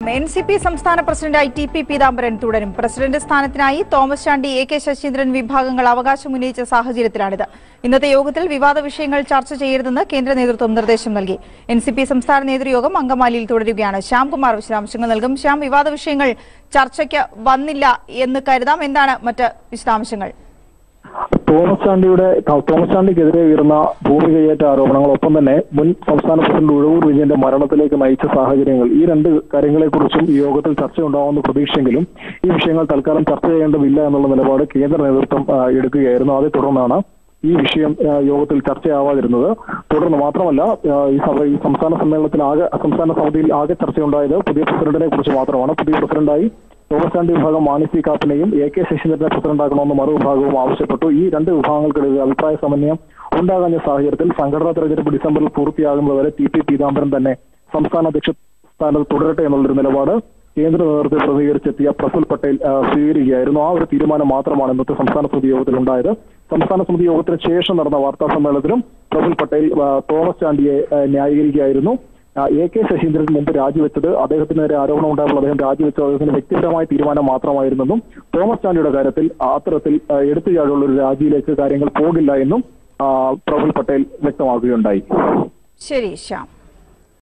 N C P സംസ്ഥാന പ്രസിഡന്റായി T P Peethambaran തുടരും പ്രസിഡന്റ് സ്ഥാനത്തിനായി തോമസ് ചാണ്ടി എ കെ ശശീന്ദ്രൻ വിഭാഗങ്ങൾ അവകാശം ഉന്നയിച്ച സാഹചര്യത്തിലാണിത് ഇന്നത്തെ യോഗത്തിൽ വിവാദ വിഷയങ്ങൾ ചർച്ച ചെയ്യരുതെന്ന് കേന്ദ്ര നേതൃത്വം നിർദ്ദേശം നൽകി എൻ സി പി സംസ്ഥാന നേതൃയോഗം അങ്കമാലിയിൽ തുടരുകയാണ് ശ്യാംകുമാർ വിശദാംശങ്ങൾ നൽകും ശ്യാം വിവാദ വിഷയങ്ങൾ ചർച്ചയ്ക്ക് വന്നില്ല എന്ന് കരുതാം എന്താണ് മറ്റ് വിശദാംശങ്ങൾ തോമസ് ചാണ്ടിയുടെ തോമസ് ചാണ്ടിക്കെതിരെ ഉയർന്ന ഭൂമി കയ്യേറ്റ ആരോപണങ്ങൾ ഒപ്പം തന്നെ മുൻ സംസ്ഥാന പ്രസിഡന്റ് ഉഴവൂർ വിജയന്റെ മരണത്തിലേക്ക് നയിച്ച സാഹചര്യങ്ങൾ ഈ രണ്ട് കാര്യങ്ങളെക്കുറിച്ചും ഈ യോഗത്തിൽ ചർച്ചയുണ്ടാവുമെന്ന് പ്രതീക്ഷയെങ്കിലും ഈ വിഷയങ്ങൾ തൽക്കാലം ചർച്ച ചെയ്യേണ്ടതില്ല എന്നുള്ള നിലപാട് കേന്ദ്ര നേതൃത്വം ആ, എടുക്കുകയായിരുന്നു അതേ തുടർന്നാണ് ഈ വിഷയം ആ, യോഗത്തിൽ ചർച്ചയാവാതിരുന്നത് തുടർന്ന് മാത്രമല്ല ആ, ഈ സഭ ഈ സംസ്ഥാന സമ്മേളനത്തിൽ ആകെ സംസ്ഥാന സമിതിയിൽ ആകെ ചർച്ചയുണ്ടായത് പുതിയ പ്രസിഡന്റിനെ കുറിച്ച് മാത്രമാണ് പുതിയ പ്രസിഡന്റായി തോമസ് ചാണ്ടി വിഭാഗം മാണി സി കാപ്പനെയും എ കെ ശശീന്ദ്രനെ പ്രസിഡന്റാക്കണമെന്ന് മറുവിഭാഗവും ആവശ്യപ്പെട്ടു ഈ രണ്ട് വിഭാഗങ്ങൾക്കിടയിൽ അഭിപ്രായ സമന്വയം ഉണ്ടാകാഞ്ഞ സാഹചര്യത്തിൽ സംഘടനാ തെരഞ്ഞെടുപ്പ് ഡിസംബറിൽ പൂർത്തിയാകുന്നതുവരെ ടി പി പീതാംബരൻ തന്നെ സംസ്ഥാന അധ്യക്ഷ സ്ഥാനത്ത് തുടരട്ടെ എന്നുള്ളൊരു നിലപാട് കേന്ദ്ര നേതൃത്വത്തെ പ്രതികരിച്ചെത്തിയ പ്രഫുൽ പട്ടേൽ ആ, സ്വീകരിക്കുകയായിരുന്നു ആ ഒരു തീരുമാനം മാത്രമാണ് ഇന്നത്തെ സംസ്ഥാന സമിതി യോഗത്തിൽ ഉണ്ടായത് സംസ്ഥാന സമിതി യോഗത്തിന് ശേഷം നടന്ന വാർത്താ സമ്മേളനത്തിലും പ്രഫുൽ പട്ടേൽ ആ, തോമസ് ചാണ്ടിയെ ആ, ന്യായീകരിക്കുകയായിരുന്നു ആ, എ കെ ശശീന്ദ്രൻ മുമ്പ് രാജിവെച്ചത് അദ്ദേഹത്തിനെതിരെ ആരോപണം ഉണ്ടായപ്പോൾ അദ്ദേഹം രാജിവെച്ചത് അദ്ദേഹത്തിന്റെ വ്യക്തിപരമായ തീരുമാനം മാത്രമായിരുന്നെന്നും തോമസ് ചാണ്ടിയുടെ കാര്യത്തിൽ അത്തരത്തിൽ ആ, എടുത്തുചാടുള്ള ഒരു രാജിയിലേക്ക് കാര്യങ്ങൾ പോകില്ല എന്നും ആ, പ്രഫുൽ പട്ടേൽ വ്യക്തമാക്കുകയുണ്ടായി ശരി ശ്യാം